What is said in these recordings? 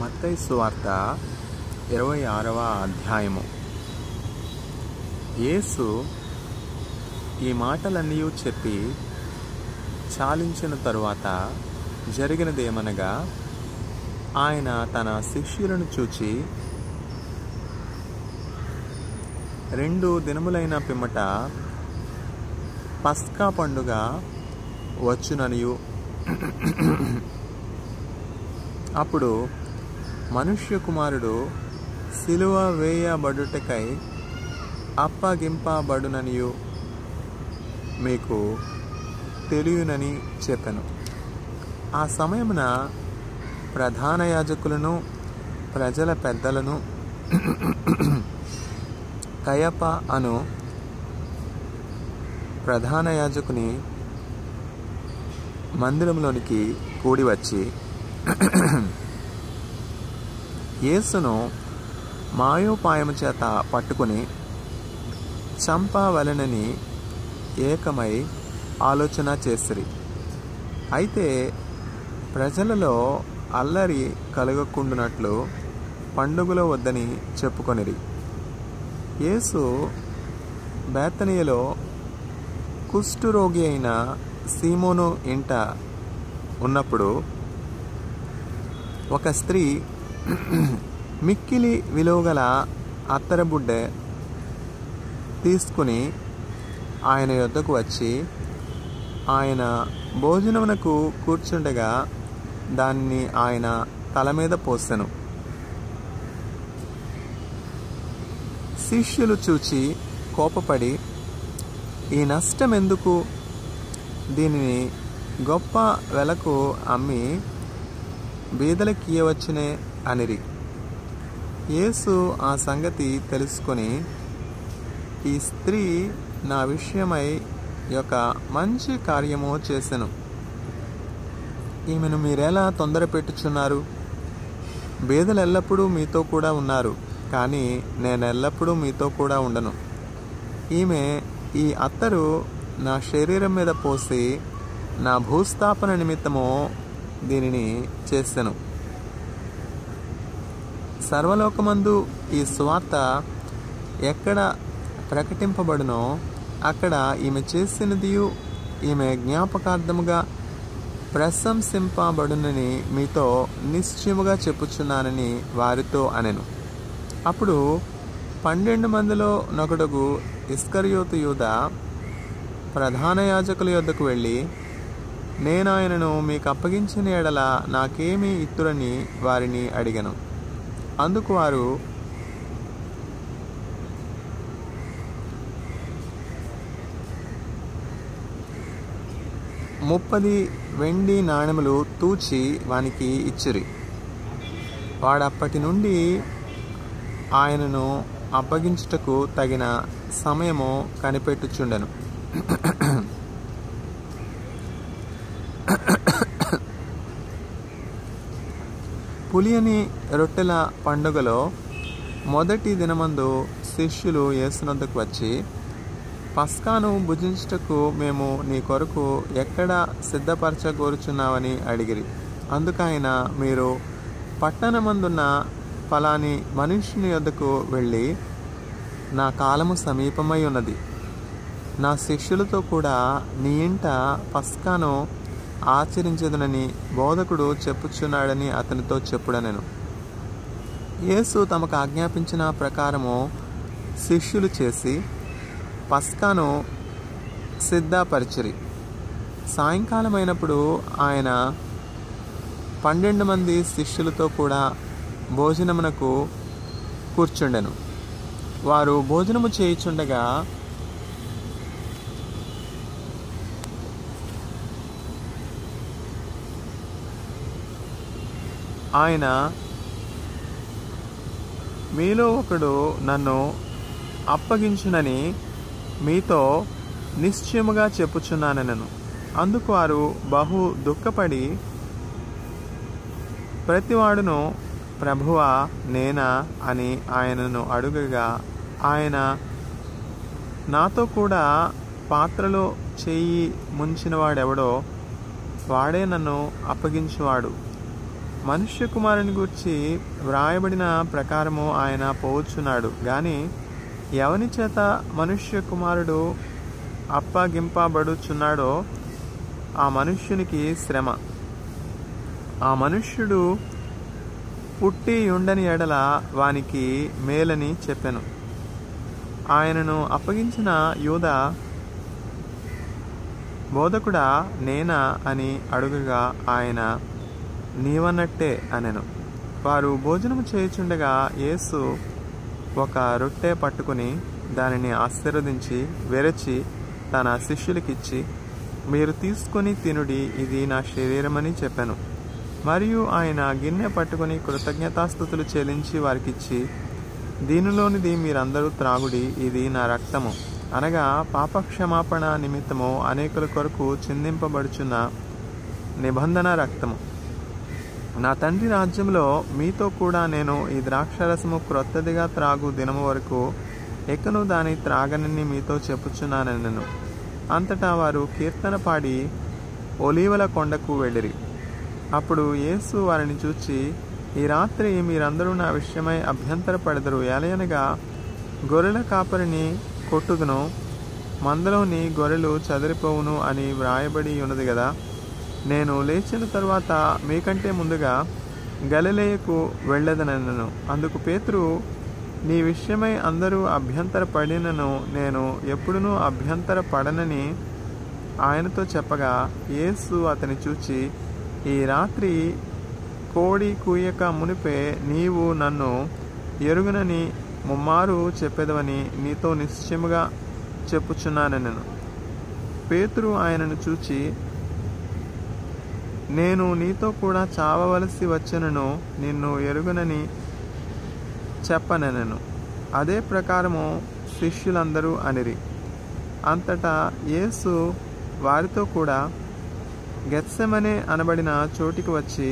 మత్తయి సువార్త ఇరవై ఆరవ అధ్యాయము యేసు ఈ మాటలన్నీ చెప్పి చాలించిన తరువాత జరిగినదేమనగా ఆయన తన శిష్యులను చూచి రెండు దినములైన పిమ్మట పస్కా పండుగ వచ్చుననియు అప్పుడు మనుష్య కుమారుడు సిలువ వేయబడుటకై అప్పగింపబడుననియు మీకు తెలియనని చెప్పాను ఆ సమయమున ప్రధాన యాజకులను ప్రజల పెద్దలను కయప అను ప్రధాన యాజకుని మందిరంలోనికి కూడి వచ్చి యేసును మాయోపాయము చేత పట్టుకుని చంపవలనని ఏకమై ఆలోచన చేసిరి అయితే ప్రజలలో అల్లరి కలగకుండునట్లు పండుగలో వద్దని చెప్పుకొనిరి యేసు బేతనీయలో కుష్ఠరోగి అయిన సీమోను ఇంట ఉన్నప్పుడు ఒక స్త్రీ మిక్కిలి విలువగల అత్తరబుడ్డె తీసుకుని ఆయన యొద్దకు వచ్చి ఆయన భోజనమునకు కూర్చుండగా దాన్ని ఆయన తల మీద పోసెను శిష్యులు చూచి కోపపడి ఈ నష్టం ఎందుకు దీనిని గొప్ప వెలకు అమ్మి బీదలకియవచ్చునే అనిరి యేసు ఆ సంగతి తెలుసుకొని ఈ స్త్రీ నా విషయమై యొక్క మంచి కార్యము చేసెను ఈమెను మీరెలా తొందర పెట్టుచున్నారు బీదలు ఎల్లప్పుడూ మీతో కూడా ఉన్నారు కానీ నేను ఎల్లప్పుడూ మీతో కూడా ఉండను ఈమె ఈ అత్తరు నా శరీరం మీద పోసి నా భూస్థాపన నిమిత్తము దీనిని చేసెను సర్వలోకమందు ఈ స్వార్త ఎక్కడ ప్రకటింపబడునో అక్కడ ఈమె చేసినదియు ఈమె జ్ఞాపకార్థముగా ప్రశంసింపబడునని మీతో నిశ్చయముగా చెప్పుచున్నానని వారితో అనెను అప్పుడు పన్నెండు మందిలో నొకడుగు ఇస్కరియోతు యూద ప్రధాన యాజకుల యొద్దకు వెళ్ళి నేను ఆయనను మీకు అప్పగించిన ఎడల నాకేమి ఇత్తురని వారిని అడిగను అందుకు వారు ముప్పది వెండి నాణెములు తూచి వానికి ఇచ్చిరి వాడప్పటి నుండి ఆయనను అప్పగించుటకు తగిన సమయము కనిపెట్టుచుండెను పులియని రొట్టెల పండుగలో మొదటి దినమందు శిష్యులు యేసునందుకు వచ్చి పస్కాను భుజించుటకు మేము నీ కొరకు ఎక్కడ సిద్ధపరచగోరుచున్నావని అడిగిరి అందుకైన మీరు పట్టణమందున్న ఫలాని మనుష్యుని యొద్దకు వెళ్ళి నా కాలము సమీపమై ఉన్నది నా శిష్యులతో కూడా నీ ఇంట పస్కాను ఆచరించదునని బోధకుడు చెప్పుచున్నాడని అతనితో చెప్పుడనెను యేసు తమకు ఆజ్ఞాపించిన ప్రకారము శిష్యులు చేసి పస్కాను సిద్ధపరిచిరి సాయంకాలమైనప్పుడు ఆయన పన్నెండు మంది శిష్యులతో కూడా భోజనమునకు కూర్చుండెను వారు భోజనము చేయుచుండగా ఆయన మీలో ఒకడు నన్ను అప్పగించునని మీతో నిశ్చయముగా చెప్పుచున్నానెనను అందుకు వారు బహు దుఃఖపడి ప్రతివాడును ప్రభువా నేనా అని ఆయనను అడుగగా ఆయన నాతో కూడా పాత్రలో చేయి ముంచినవాడెవడో వాడే నన్ను అప్పగించువాడు మనుష్య కుమారుని గురించి వ్రాయబడిన ప్రకారము ఆయన పోవచ్చున్నాడు కానీ ఎవని చేత మనుష్య కుమారుడు అప్పగింపబడుచున్నాడో ఆ మనుష్యునికి శ్రమ ఆ మనుష్యుడు పుట్టి ఉండని ఎడల వానికి మేలని చెప్పెను ఆయనను అప్పగించిన యూద బోధకుడా నేనా అని అడుగగా ఆయన నీవన్నట్టే అనెను వారు భోజనము చేయుచుండగా యేసు ఒక రొట్టె పట్టుకుని దానిని ఆశీర్వదించి వెరచి తన శిష్యులకిచ్చి మీరు తీసుకొని తినుడి ఇది నా శరీరమని చెప్పాను మరియు ఆయన గిన్నె పట్టుకొని కృతజ్ఞతాస్థుతులు చెల్లించి వారికిచ్చి దీనిలోనిది మీరందరూ త్రాగుడి ఇది నా రక్తము అనగా పాపక్షమాపణ నిమిత్తము అనేకుల కొరకు చిందింపబడుచున్న నిబంధన రక్తము నా తండ్రి రాజ్యంలో మీతో కూడా నేను ఈ ద్రాక్షరసము క్రొత్తదిగా త్రాగు దినము వరకు ఎక్కను దాని త్రాగనని మీతో చెప్పుచున్నానెనను అంతటా వారు కీర్తన పాడి ఒలీవల కొండకు వెళ్ళిరి అప్పుడు యేసు వారిని చూచి ఈ రాత్రి మీరందరూ నా విషయమై అభ్యంతరపడదరు ఎలయనగా గొర్రెల కాపరిని కొట్టుదును మందలోని గొర్రెలు చదిరిపోవును అని వ్రాయబడి ఉన్నది కదా నేను లేచిన తరువాత మీకంటే ముందుగా గలిలేయకు వెళ్ళదనను అందుకు పేతురు నీ విషయమై అందరూ అభ్యంతర పడినను నేను ఎప్పుడునూ అభ్యంతర పడనని ఆయనతో చెప్పగా యేసు అతని చూచి ఈ రాత్రి కోడి కూయక మునిపే నీవు నన్ను ఎరుగునని ముమ్మారు చెప్పేదవని నీతో నిశ్చయముగా చెప్పుచున్నానెను పేతురు ఆయనను చూచి నేను నీతో కూడా చావవలసి వచ్చనను నిన్ను ఎరుగునని చెప్పనెనను అదే ప్రకారము శిష్యులందరూ అనిరి అంతటా యేసు వారితో కూడా గెత్సెమనే అనబడిన చోటికి వచ్చి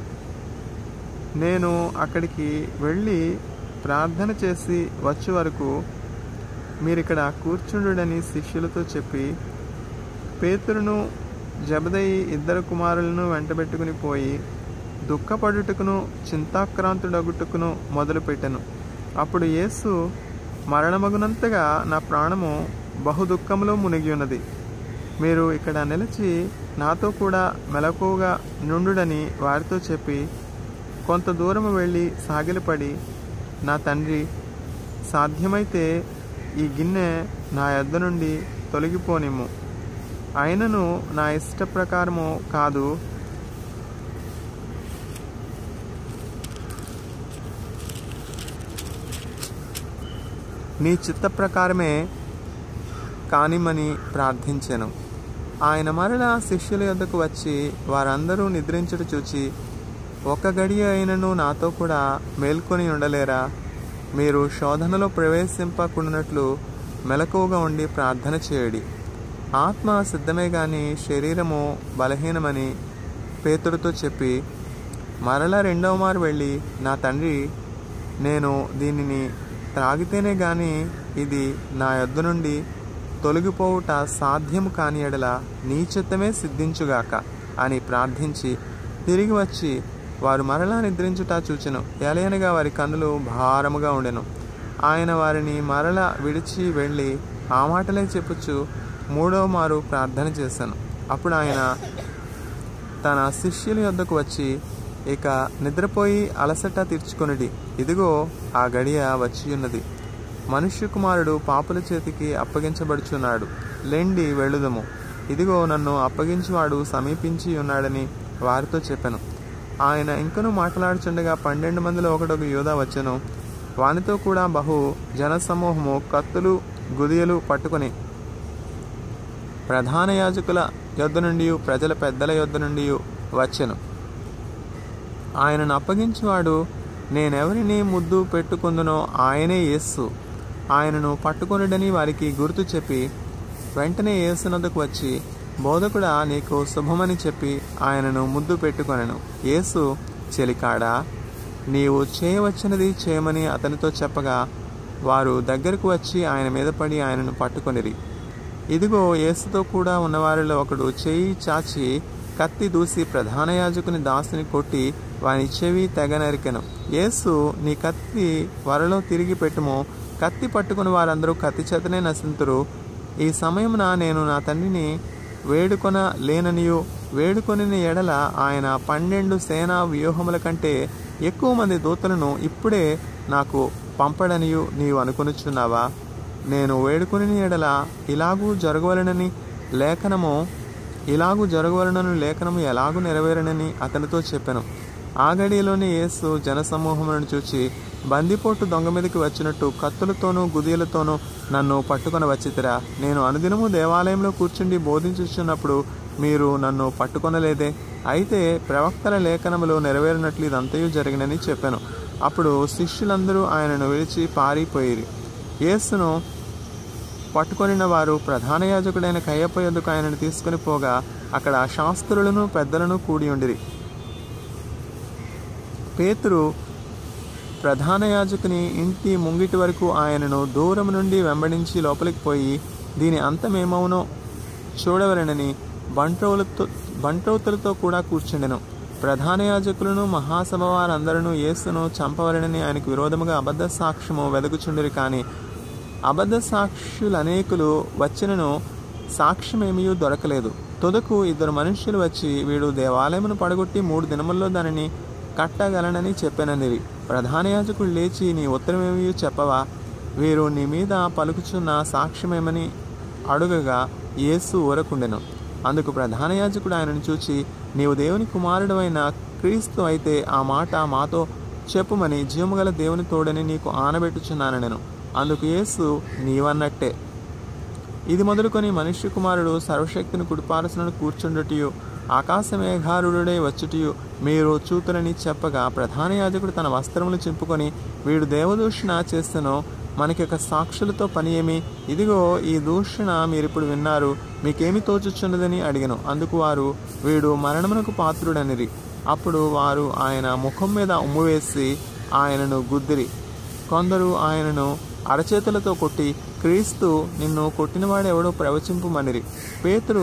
నేను అక్కడికి వెళ్ళి ప్రార్థన చేసి వచ్చే వరకు మీరిక్కడ కూర్చుండుడని శిష్యులతో చెప్పి పేతురును జబదయి ఇద్దరు కుమారులను వెంటబెట్టుకుని పోయి దుఃఖపడుటకును చింతాక్రాంతుడగుటకును మొదలుపెట్టెను అప్పుడు యేసు మరణమగునంతగా నా ప్రాణము బహు దుఃఖంలో మునిగి ఉన్నది మీరు ఇక్కడ నిలిచి నాతో కూడా మెలకువగా నుండుడని వారితో చెప్పి కొంత దూరం వెళ్ళి సాగిలపడి నా తండ్రి సాధ్యమైతే ఈ గిన్నె నా యొద్ద నుండి తొలగిపోనిమ్ము అయినను నా ఇష్ట ప్రకారము కాదు నీ చిత్త ప్రకారమే కానిమని ప్రార్థించెను ఆయన మరలా శిష్యుల యొద్దకు వచ్చి వారందరూ నిద్రించుట చూచి ఒక గడియ అయినను నాతో కూడా మేల్కొని ఉండలేరా మీరు శోధనలో ప్రవేశింపకుండానట్లు మెలకువగా ఉండి ప్రార్థన చేయడి ఆత్మ సిద్ధమే గాని శరీరము బలహీనమని పేతుడితో చెప్పి మరలా రెండవ మారు వెళ్ళి నా తండ్రి నేను దీనిని త్రాగితేనే గాని ఇది నా యొద్ద నుండి తొలగిపోవుట సాధ్యము కాని ఎడల నీ చిత్తమే సిద్ధించుగాక అని ప్రార్థించి తిరిగి వచ్చి వారు మరలా నిద్రించుట చూచెను ఎలయనగా వారి కన్నులు భారముగా ఉండెను ఆయన వారిని మరల విడిచి వెళ్ళి ఆ మాటలే చెప్పుచు మూడవ మారు ప్రార్థన చేశాను అప్పుడు ఆయన తన శిష్యుల యొద్దకు వచ్చి ఇక నిద్రపోయి అలసట తీర్చుకొనిడి ఇదిగో ఆ గడియ వచ్చి ఉన్నది మనుష్య కుమారుడు పాపుల చేతికి అప్పగించబడుచున్నాడు లెండి వెళ్ళుదము ఇదిగో నన్ను అప్పగించువాడు సమీపించి ఉన్నాడని వారితో చెప్పాను ఆయన ఇంకనూ మాట్లాడుచుండగా పన్నెండు మందిలో ఒకడొక యోధ వచ్చెను వానితో కూడా బహు జనసమూహము కత్తులు గుదియలు పట్టుకొని ప్రధాన యాజకుల యొద్ద నుండి ప్రజల పెద్దల యొద్ద నుండి వచ్చెను ఆయనను అప్పగించువాడు నేనెవరిని ముద్దు పెట్టుకుందునో ఆయనే యేస్సు ఆయనను పట్టుకొనుడని వారికి గుర్తు చెప్పి వెంటనే యేసునద్దకు వచ్చి బోధకుడా నీకు శుభమని చెప్పి ఆయనను ముద్దు పెట్టుకొనెను యేసు చెలికాడా నీవు చేయవచ్చినది చేయమని అతనితో చెప్పగా వారు దగ్గరకు వచ్చి ఆయన మీద పడి ఆయనను పట్టుకొనిరి ఇదిగో యేసుతో కూడా ఉన్నవారిలో ఒకడు చేయి చాచి కత్తి దూసి ప్రధాన యాజకుని దాసుని కొట్టి వాని చెవి తెగ నరికెను యేసు నీ కత్తి వరలో తిరిగి పెట్టుము కత్తి పట్టుకుని వారందరూ కత్తి చేతనే నశింతురు ఈ సమయమున నేను నా తండ్రిని వేడుకొన లేననియు వేడుకొనిన ఎడల ఆయన పన్నెండు సేనా వ్యూహముల కంటే ఎక్కువ మంది దూతలను ఇప్పుడే నాకు పంపడనియు నీవు అనుకొనుచున్నావా నేను వేడుకొని ఎడల ఇలాగూ జరగవలనని లేఖనము ఇలాగూ జరగవలనని లేఖనము ఎలాగూ నెరవేరనని అతనితో చెప్పాను ఆ గడియలోనే యేసు జనసమూహములను చూచి బందిపోటు దొంగ మీదకి వచ్చినట్టు కత్తులతోనూ గుదియలతోనూ నన్ను పట్టుకొని వచ్చితిరా నేను అనుదినము దేవాలయంలో కూర్చుండి బోధించుచున్నప్పుడు మీరు నన్ను పట్టుకొనలేదే అయితే ప్రవక్తల లేఖనములు నెరవేరినట్లు ఇదంతయు జరిగినని చెప్పాను అప్పుడు శిష్యులందరూ ఆయనను విడిచి పారిపోయిరి యేసును పట్టుకొనిన వారు ప్రధాన యాజకుడైన కయ్యప్ప యొద్దకు ఆయనను తీసుకుని పోగా అక్కడ శాస్త్రులను పెద్దలను కూడి ఉండిరి పేతురు ప్రధాన యాజకుని ఇంటి ముంగిటి వరకు ఆయనను దూరం నుండి వెంబడించి లోపలికి పోయి దీని అంతమేమవునో చూడవలనని బంట్రౌలతో బంట్రౌతులతో కూడా కూర్చుండెను ప్రధాన యాజకులను మహాసభ వారందరూ యేసును చంపవలనని ఆయనకు విరోధముగా అబద్ధ సాక్ష్యము వెదకుచుండిరి కానీ అబద్ధ సాక్షులు అనేకులు వచ్చినను సాక్ష్యమేమీ దొరకలేదు తుదకు ఇద్దరు మనుష్యులు వచ్చి వీడు దేవాలయమును పడగొట్టి మూడు దినముల్లో దానిని కట్టగలనని చెప్పాననివి ప్రధాన యాజకుడు లేచి నీ ఉత్తరమేమీ చెప్పవా వీరు నీ మీద పలుకుచున్న సాక్ష్యమేమని అడుగగా యేసు ఊరకుండెను అందుకు ప్రధాన యాజకుడు ఆయనను చూచి నీవు దేవుని కుమారుడవైన క్రీస్తు అయితే ఆ మాట మాతో చెప్పుమని జీవముగల దేవుని తోడని నీకు ఆనబెట్టుచున్నాను నేను అందుకు యేసు నీవన్నట్టే ఇది మొదలుకొని మనుష్య కుమారుడు సర్వశక్తిని కుడిపారసులను కూర్చుండుటయు ఆకాశమేఘారుడై వచ్చుటయు మీరు చూతులని చెప్పగా ప్రధాన యాజకుడు తన వస్త్రములు చింపుకొని వీడు దేవదూషణ చేస్తేనో మనకి ఒక సాక్షులతో పని ఏమి ఇదిగో ఈ దూషణ మీరిప్పుడు విన్నారు మీకేమి తోచుచున్నదని అడిగను అందుకు వారు వీడు మరణమునకు పాత్రుడనిరి అప్పుడు వారు ఆయన ముఖం మీద ఉమ్ము వేసి ఆయనను గుద్దిరి కొందరు ఆయనను అరచేతులతో కొట్టి క్రీస్తు నిన్ను కొట్టినవాడెవడో ప్రవచింపుమనిరి పేతురు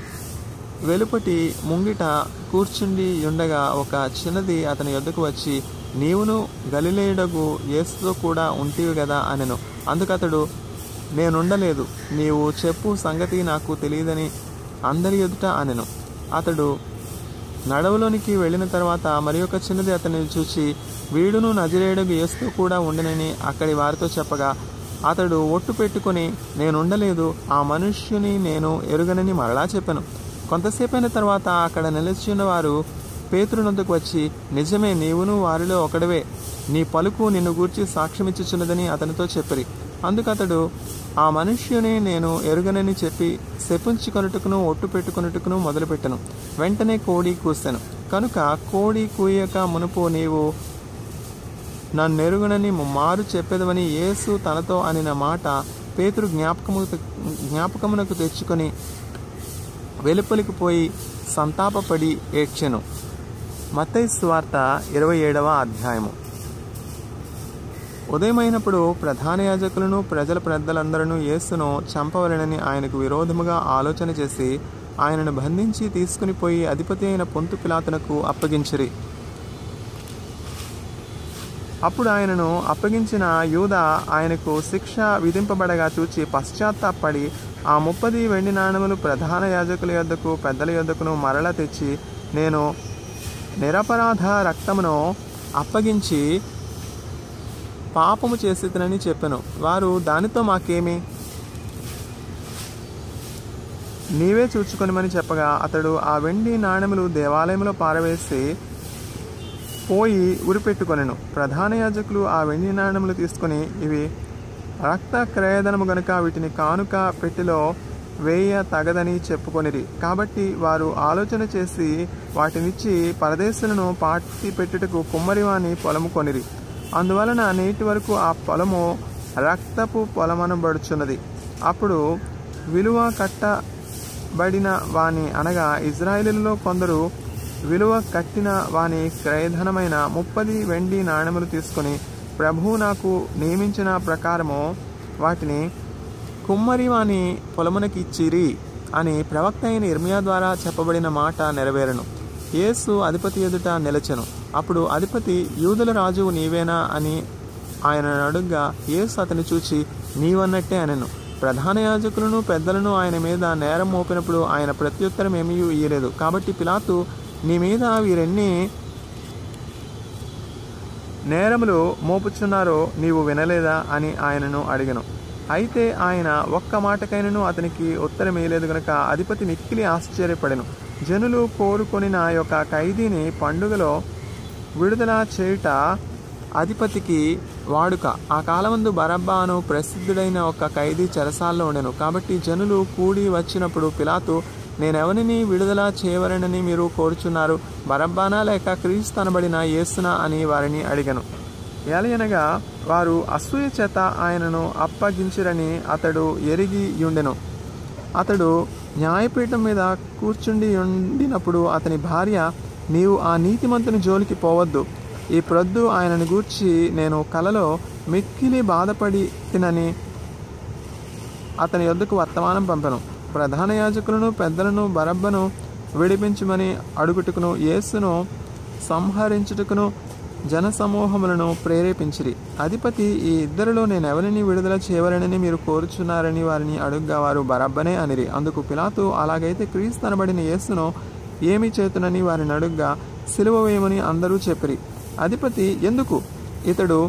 వెలుపటి ముంగిట కూర్చుండి ఉండగా ఒక చిన్నది అతని యొద్దకు వచ్చి నీవును గలిలేయుడగు యేసుతో కూడా ఉంటివి కదా అనెను అందుకతడు నేనుండలేదు నీవు చెప్పు సంగతి నాకు తెలియదని అందరి ఎదుట అనెను అతడు నడవలోనికి వెళ్ళిన తర్వాత మరి ఒక చిన్నది అతనిని చూచి వీడును నజరేయుడగు యేసుతో కూడా ఉండనని అక్కడి వారితో చెప్పగా అతడు ఒట్టు పెట్టుకుని నేనుండలేదు ఆ మనుష్యుని నేను ఎరుగనని మరలా చెప్పాను కొంతసేపైన తర్వాత అక్కడ నిలిచిన వారు పేతురునందుకు వచ్చి నిజమే నీవును వారిలో ఒకడవే నీ పలుకు నిన్ను గూర్చి సాక్ష్యమిచ్చుచున్నదని అతనితో చెప్పిరి అందుకు అతడు ఆ మనుష్యుని నేను ఎరుగనని చెప్పి శపించుకొనుటకును ఒట్టు పెట్టుకొనుటకును మొదలుపెట్టను వెంటనే కోడి కూసాను కనుక కోడి కూయక మునుపు నీవు నన్నెరుగునని మారు చెప్పేదవని యేసు తనతో అనిన మాట పేతురు జ్ఞాపకము జ్ఞాపకమునకు తెచ్చుకొని వెలుపలికి పోయి సంతాపపడి ఏడ్చెను మత్తయి సువార్త ఇరవై ఏడవ అధ్యాయము ఉదయమైనప్పుడు ప్రధాన యాజకులను ప్రజల పెద్దలందరూ యేసును చంపవలనని ఆయనకు విరోధముగా ఆలోచన చేసి ఆయనను బంధించి తీసుకుని పోయి అధిపతి అయిన పొంతు పిలాతునకు అప్పగించిరి అప్పుడు ఆయనను అప్పగించిన యూద ఆయనకు శిక్ష విధింపబడగా చూచి పశ్చాత్తాపడి ఆ ముప్పది వెండి నాణములు ప్రధాన యాజకుల యొద్దకు పెద్దల యొద్దకును మరల తెచ్చి నేను నిరపరాధ రక్తమును అప్పగించి పాపము చేసేతనని చెప్పాను వారు దానితో మాకేమి నీవే చూచుకొనిమని చెప్పగా అతడు ఆ వెండి నాణెములు దేవాలయంలో పారవేసి పోయి ఉరిపెట్టుకొనెను ప్రధాన యాజకులు ఆ వెండి నాణెములు తీసుకొని ఇవి రక్త క్రయధనము గనుక వీటిని కానుక పెట్టెలో వేయ తగదని చెప్పుకొనిరి కాబట్టి వారు ఆలోచన చేసి వాటినిచ్చి పరదేశులను పాటి పెట్టుటకు కుమ్మరివాని పొలము కొనిరి అందువలన నేటి వరకు ఆ పొలము రక్తపు పొలమనబడుచున్నది అప్పుడు విలువ కట్టబడిన వాని అనగా ఇజ్రాయేలులో కొందరు విలువ కట్టిన వాని క్రయధనమైన ముప్పది వెండి నాణెములు తీసుకొని ప్రభువు నాకు నియమించిన ప్రకారము వాటిని కుమ్మరి వాని పొలమునకి ఇచ్చిరి అని ప్రవక్త అయిన ఇర్మియా ద్వారా చెప్పబడిన మాట నెరవేరును యేసు అధిపతి ఎదుట నిలచెను అప్పుడు అధిపతి యూదుల రాజువు నీవేనా అని ఆయన అడుగ్గా యేసు అతని చూచి నీవన్నట్టే అనెను ప్రధాన యాజకులను పెద్దలను ఆయన మీద నేరం మోపినప్పుడు ఆయన ప్రత్యుత్తరం ఏమీ ఇయ్యలేదు కాబట్టి పిలాతు నీ మీద వీరెన్ని నేరములు మోపుచున్నారో నీవు వినలేదా అని ఆయనను అడిగను అయితే ఆయన ఒక్క మాటకైనను అతనికి ఉత్తరం వేయలేదు గనుక అధిపతి మిక్కిలి ఆశ్చర్యపడెను జనులు కోరుకొనిన యొక్క ఖైదీని పండుగలో విడుదల చేయుట అధిపతికి వాడుక ఆ కాలమందు బరబ్బాను ప్రసిద్ధుడైన ఒక ఖైదీ చెరసాల్లో ఉండెను కాబట్టి జనులు కూడి వచ్చినప్పుడు పిలాతు నేనెవరిని విడుదల చేయవలనని మీరు కోరుచున్నారు బరబ్బానా లేక క్రీస్తు అనబడిన యేసునా అని వారిని అడిగను ఎలయనగా వారు అసూయ చేత ఆయనను అప్పగించిరని అతడు ఎరిగి ఉండెను అతడు న్యాయపీఠం మీద కూర్చుండి ఉండినప్పుడు అతని భార్య నీవు ఆ నీతిమంతుని జోలికి పోవద్దు ఈ ప్రొద్దు ఆయనను గూర్చి నేను కలలో మిక్కిలి బాధపడి తినని అతని యొద్దకు వర్తమానం పంపెను ప్రధాన యాజకులను పెద్దలను బరబ్బను విడిపించమని అడుగుటకును యేసును సంహరించుటకును జనసమూహములను ప్రేరేపించిరి అధిపతి ఈ ఇద్దరిలో నేను ఎవరిని విడుదల చేయవలనని మీరు కోరుచున్నారని వారిని అడుగ్గా వారు బరబ్బనే అనిరి అందుకు పిలాతు అలాగైతే క్రీస్తు అనబడిన యేసును ఏమి చేతునని వారిని అడుగ్గా సిలువ వేయమని అందరూ చెప్పిరి అధిపతి ఎందుకు ఇతడు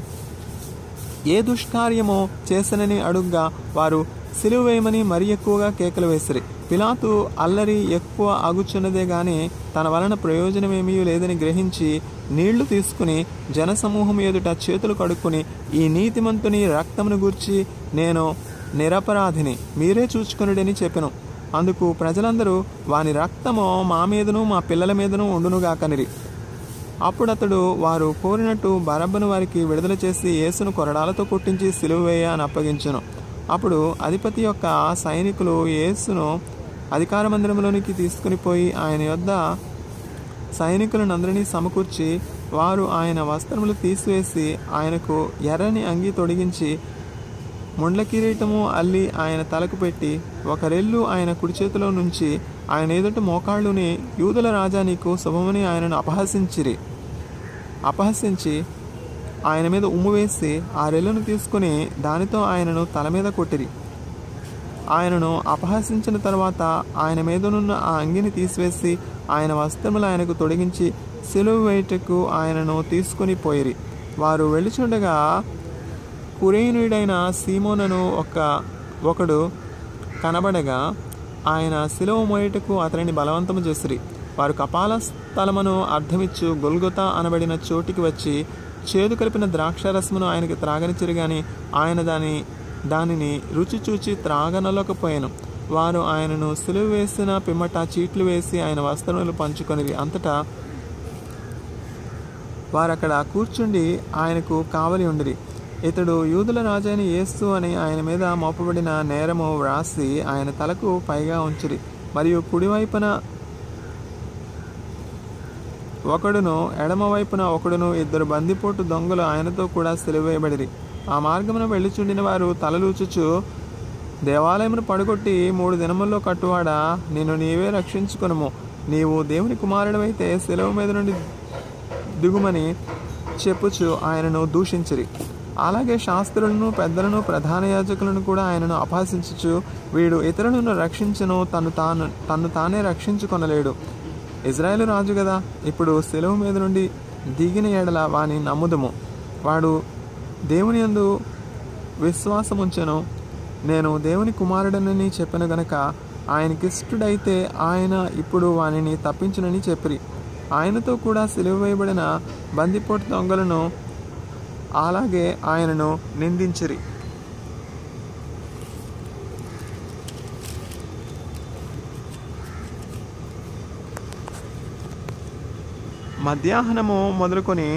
ఏ దుష్కార్యమో చేసనని అడుగ్గా వారు సిలువ వేయమని మరి ఎక్కువగా కేకలు వేసిరి పిలాతు అల్లరి ఎక్కువ అగుచున్నదే గాని తన వలన ప్రయోజనమేమీ లేదని గ్రహించి నీళ్లు తీసుకుని జనసమూహం ఎదుట చేతులు కడుక్కొని ఈ నీతిమంతుని రక్తమును గూర్చి నేను నిరపరాధిని మీరే చూచుకొనుడని చెప్పెను అందుకు ప్రజలందరూ వాని రక్తము మా మీదను మా పిల్లల మీదను ఉండునుగాకనిరి అప్పుడు అతడు వారు కోరినట్టు బరబ్బను వారికి విడుదల చేసి యేసును కొరడాలతో కొట్టించి సిలువ వేయ అని అప్పగించును అప్పుడు అధిపతి యొక్క సైనికులు యేసును అధికార మందిరంలోనికి తీసుకుని పోయి ఆయన యొద్ద సైనికులను అందరినీ సమకూర్చి వారు ఆయన వస్త్రములు తీసివేసి ఆయనకు ఎర్రని అంగి తొడిగించి ముండ్ల కిరీటము అల్లి ఆయన తలకు పెట్టి ఒక రెల్లు ఆయన కుడి చేతిలో నుంచి ఆయన ఎదుట మోకాళ్ళుని యూదుల రాజా నీకు శుభమని ఆయనను అపహసించిరి అపహసించి ఆయన మీద ఉమ్ము వేసి ఆ రెల్లును తీసుకుని దానితో ఆయనను తల మీద కొట్టిరి ఆయనను అపహసించిన తర్వాత ఆయన మీదనున్న ఆ అంగిని తీసివేసి ఆయన వస్త్రములు ఆయనకు తొడిగించి సిలువ వేయటకు ఆయనను తీసుకుని పోయిరి వారు వెళ్ళుచుండగా కురేనుడైన సీమోనను ఒక ఒకడు కనబడగా ఆయన శిలువ మోయటకు అతనిని బలవంతము చేసిరి వారు కపాల స్థలమును అర్థమిచ్చు గొల్గొత అనబడిన చోటికి వచ్చి చేదు కలిపిన ద్రాక్షారసమును ఆయనకి త్రాగనిచ్చిరు గాని ఆయన దాని దానిని రుచి చూచి త్రాగనలోకపోయాను వారు ఆయనను సిలువ వేసిన పిమ్మట చీట్లు వేసి ఆయన వస్త్రములు పంచుకొనిరి అంతటా వారక్కడ కూర్చుండి ఆయనకు కావలి ఉండిరి ఇతడు యూదుల రాజైన యేసు అని ఆయన మీద మోపబడిన నేరము వ్రాసి ఆయన తలకు పైగా ఉంచిరి మరియు కుడివైపున ఒకడును ఎడమవైపున ఒకడును ఇద్దరు బందిపోటు దొంగలు ఆయనతో కూడా సిలువేయబడిరి ఆ మార్గమున వెళ్ళిచుండిన వారు తలలూచుచు దేవాలయమును పడగొట్టి మూడు దినముల్లో కట్టువాడా నిన్ను నీవే రక్షించుకొనుము నీవు దేవుని కుమారుడవైతే సెలవు మీద నుండి దిగుమని చెప్పుచు ఆయనను దూషించిరి అలాగే శాస్త్రులను పెద్దలను ప్రధాన యాజకులను కూడా ఆయనను అపహసించుచు వీడు ఇతరులను రక్షించను తను తాను తను తానే రక్షించుకొనలేడు ఇజ్రాయేల్ రాజు కదా ఇప్పుడు సెలవు మీద నుండి దిగిన ఎడల వాని నమ్ముదము వాడు దేవుని యందు విశ్వాసముంచెను నేను దేవుని కుమారుడనని చెప్పిన గనక ఆయనకిష్టుడైతే ఆయన ఇప్పుడు వానిని తప్పించునని చెప్పిరి ఆయనతో కూడా సిలువ వేయబడిన బందిపోటు దొంగలను అలాగే ఆయనను నిందించిరి మధ్యాహ్నము మొదలుకొని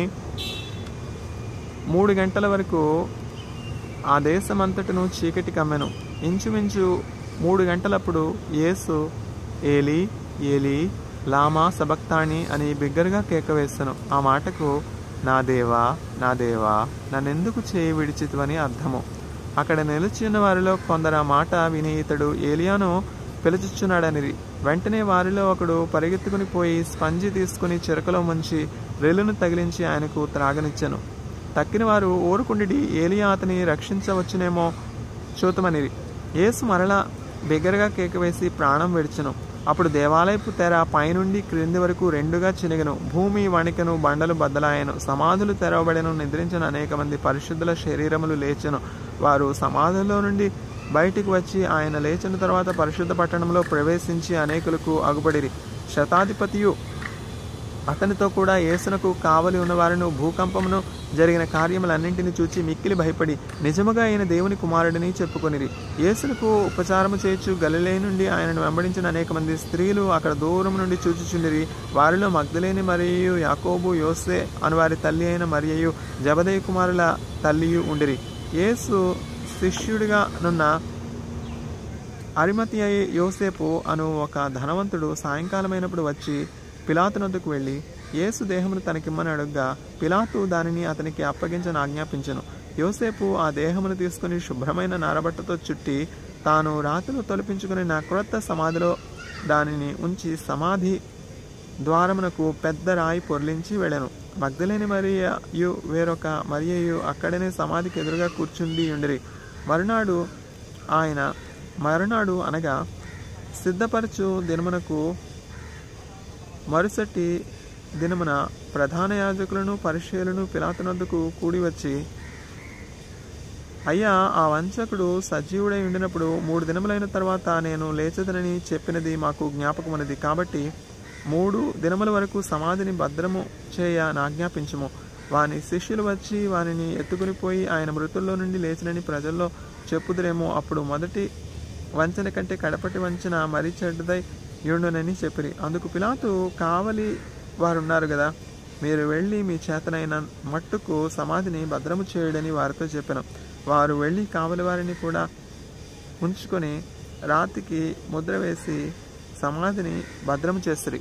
మూడు గంటల వరకు ఆ దేశమంతటను చీకటి కమ్మెను ఇంచుమించు మూడు గంటలప్పుడు యేసు ఏలి ఏలి లామా సబక్తాని అని బిగ్గరగా కేక వేసెను ఆ మాటకు నా దేవా నా దేవా నన్నెందుకు చేయి విడిచితువని అర్థము అక్కడ నిలిచిన వారిలో కొందరు ఆ మాట విని ఇతడు ఏలియాను పిలుచుచున్నాడనిరి వెంటనే వారిలో ఒకడు పరిగెత్తుకుని పోయి స్పంజి తీసుకుని చెరకలో ముంచి రెల్లును తగిలించి ఆయనకు త్రాగనిచ్చెను తక్కిన వారు ఊరుకుండి ఏలియా అతని రక్షించవచ్చునేమో చూతమనిరి యేసు మరలా బిగ్గరగా కేక వేసి ప్రాణం విడిచెను అప్పుడు దేవాలయపు తెర పైనుండి క్రింది వరకు రెండుగా చినిగను భూమి వణికను బండలు బద్దలాయను సమాధులు తెరవబడెను నిద్రించిన అనేక మంది పరిశుద్ధుల శరీరములు లేచెను వారు సమాధుల్లో నుండి బయటికి వచ్చి ఆయన లేచిన తర్వాత పరిశుద్ధ పట్టణంలో ప్రవేశించి అనేకులకు అగుపడిరి శతాధిపతియు అతనితో కూడా యేసునకు కావలి ఉన్నవారును భూకంపమును జరిగిన కార్యములన్నింటినీ చూచి మిక్కిలి భయపడి నిజముగా ఆయన దేవుని కుమారుడిని చెప్పుకొనిరి యేసునకు ఉపచారము చేయొచ్చు గలిలే నుండి ఆయనను వెంబడించిన అనేక మంది స్త్రీలు అక్కడ దూరం నుండి చూచుచుండిరి వారిలో మగ్ధలేని మరియు యాకోబు యోసే అని వారి తల్లి అయిన మరియయు జబదయ్య కుమారుల తల్లియు ఉండిరి యేసు శిష్యుడిగా నున్న అరిమతి అయి యోసేపు అను ఒక ధనవంతుడు సాయంకాలమైనప్పుడు వచ్చి పిలాతునొద్దకు వెళ్ళి యేసు దేహమును తనకిమ్మని అడుగ్గా పిలాతు దానిని అతనికి అప్పగించని ఆజ్ఞాపించెను యోసేపు ఆ దేహమును తీసుకుని శుభ్రమైన నారబట్టతో చుట్టి తాను రాత్రులు తొలపించుకుని నా క్రొత్త సమాధిలో దానిని ఉంచి సమాధి ద్వారమునకు పెద్ద రాయి పొర్లించి వెళ్ళెను మగ్ధలేని మరియయు వేరొక మరియయు అక్కడనే సమాధికి ఎదురుగా కూర్చుండి ఉండిరి మరునాడు ఆయన మరునాడు అనగా సిద్ధపరచు దినమునకు మరుసటి దినమున ప్రధాన యాజకులను పరిశీలను పిలాతునొద్దకు కూడి వచ్చి అయ్యా ఆ వంచకుడు సజీవుడై ఉండినప్పుడు మూడు దినములైన తర్వాత నేను లేచదనని చెప్పినది మాకు జ్ఞాపకమున్నది కాబట్టి మూడు దినముల వరకు సమాధిని భద్రము చేయ నాజ్ఞాపించము వాని శిష్యులు వచ్చి వానిని ఎత్తుకుని పోయి ఆయన మృతుల్లో నుండి లేచినని ప్రజల్లో చెప్పుదురేమో అప్పుడు మొదటి వంచన కంటే కడపటి వంచన మరీ చెడ్డదై యుండునని చెప్పిరి అందుకు పిలాతు కావలి వారున్నారు కదా మీరు వెళ్ళి మీ చేతనైన మట్టుకు సమాధిని భద్రము చేయుడని వారితో చెప్పాను వారు వెళ్ళి కావలి వారిని కూడా ఉంచుకొని రాతికి ముద్ర వేసి సమాధిని భద్రము చేసిరి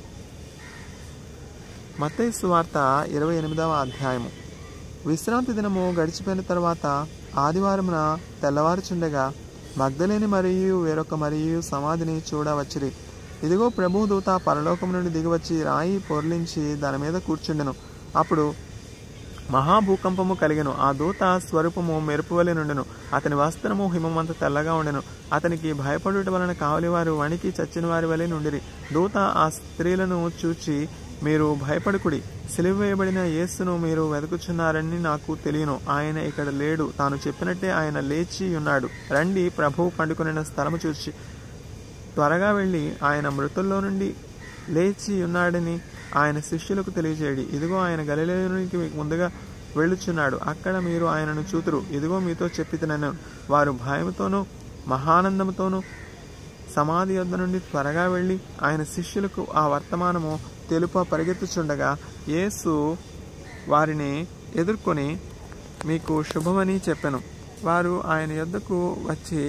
మత్తయి సువార్త ఇరవై ఎనిమిదవ అధ్యాయము విశ్రాంతి దినము గడిచిపోయిన తర్వాత ఆదివారమున తెల్లవారుచుండగా మగ్ధలేని మరియు వేరొక మరియు సమాధిని చూడవచ్చిరి ఇదిగో ప్రభు దూత పరలోకము నుండి దిగివచ్చి రాయి పొర్లించి దాని మీద కూర్చుండెను అప్పుడు మహాభూకంపము కలిగెను ఆ దూత స్వరూపము మెరుపు వలె నుండెను అతని వస్త్రము హిమమంత తెల్లగా ఉండెను అతనికి భయపడుట వలన కావలివారు వణికి చచ్చిన వారి వలె నుండిరి దూత ఆ స్త్రీలను చూచి మీరు భయపడుకుడి సిలువ వేయబడిన యేసును మీరు వెతుకుచున్నారని నాకు తెలియను ఆయన ఇక్కడ లేడు తాను చెప్పినట్టే ఆయన లేచి ఉన్నాడు రండి ప్రభువు పండుకొనిన స్థలము చూచి త్వరగా వెళ్ళి ఆయన మృతుల్లో నుండి లేచి ఉన్నాడని ఆయన శిష్యులకు తెలియజేయడి ఇదిగో ఆయన గలిలోనికి ముందుగా వెళ్ళుచున్నాడు అక్కడ మీరు ఆయనను చూతురు ఇదిగో మీతో చెప్పితనను వారు భయముతోనూ మహానందముతోనూ సమాధి యొద్ద నుండి త్వరగా వెళ్ళి ఆయన శిష్యులకు ఆ వర్తమానము తెలుప పరిగెత్తుచుండగా యేసు వారిని ఎదుర్కొని మీకు శుభమని చెప్పాను వారు ఆయన యొద్దకు వచ్చి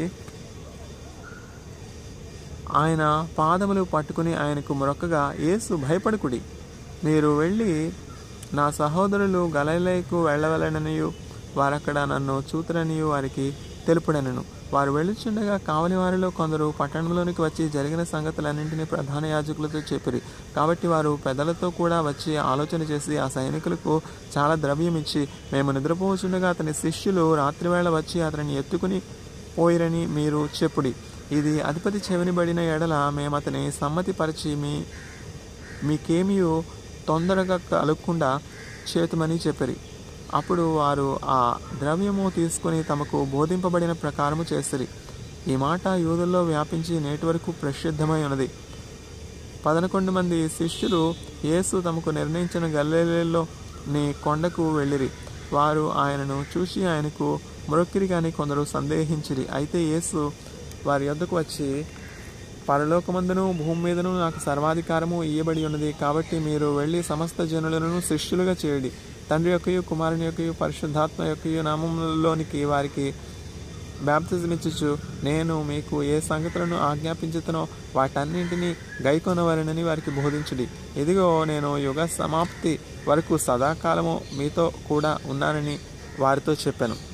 ఆయన పాదములు పట్టుకుని ఆయనకు మొరక్కగా యేసు భయపడకుడి మీరు వెళ్ళి నా సహోదరులు గలైలకు వెళ్ళవలననియు వారక్కడ నన్ను చూతురనియు వారికి తెలుపుడనను వారు వెళ్ళుచుండగా కావలి వారిలో కొందరు పట్టణంలోనికి వచ్చి జరిగిన సంగతులన్నింటినీ ప్రధాన యాజకులతో చెప్పిరి కాబట్టి వారు పెద్దలతో కూడా వచ్చి ఆలోచన చేసి ఆ సైనికులకు చాలా ద్రవ్యం ఇచ్చి మేము నిద్రపోచుండగా అతని శిష్యులు రాత్రివేళ వచ్చి అతనిని ఎత్తుకుని పోయిరని మీరు చెప్పుడి ఇది అధిపతి చెవినిబడిన ఎడల మేము అతని సమ్మతిపరిచి మీ మీకేమియో తొందరగా కలగకుండా చేతుమని చెప్పిరి అప్పుడు వారు ఆ ద్రవ్యము తీసుకుని తమకు బోధింపబడిన ప్రకారము చేసిరి ఈ మాట యూదుల్లో వ్యాపించి నేటి వరకు ప్రసిద్ధమై ఉన్నది పదకొండు మంది శిష్యులు యేసు తమకు నిర్ణయించిన గల్లీలలో నీ కొండకు వెళ్ళిరి వారు ఆయనను చూసి ఆయనకు మొరొక్కిరి కానీ కొందరు సందేహించిరి అయితే యేసు వారి యొద్దకు వచ్చి పరలోకమందును భూమి మీదను నాకు సర్వాధికారము ఇయ్యబడి ఉన్నది కాబట్టి మీరు వెళ్ళి సమస్త జనులను శిష్యులుగా చేయండి తండ్రి యొక్కయు కుమారుని యొక్కయు పరిశుద్ధాత్మ యొక్కయు నామంలోనికి వారికి బ్యాప్తిజం ఇచ్చుచు నేను మీకు ఏ సంగతులను ఆజ్ఞాపించుతునో వాటన్నింటినీ గైకొనవలనని వారికి బోధించుడి ఇదిగో నేను యుగ సమాప్తి వరకు సదాకాలము మీతో కూడా ఉన్నానని వారితో చెప్పాను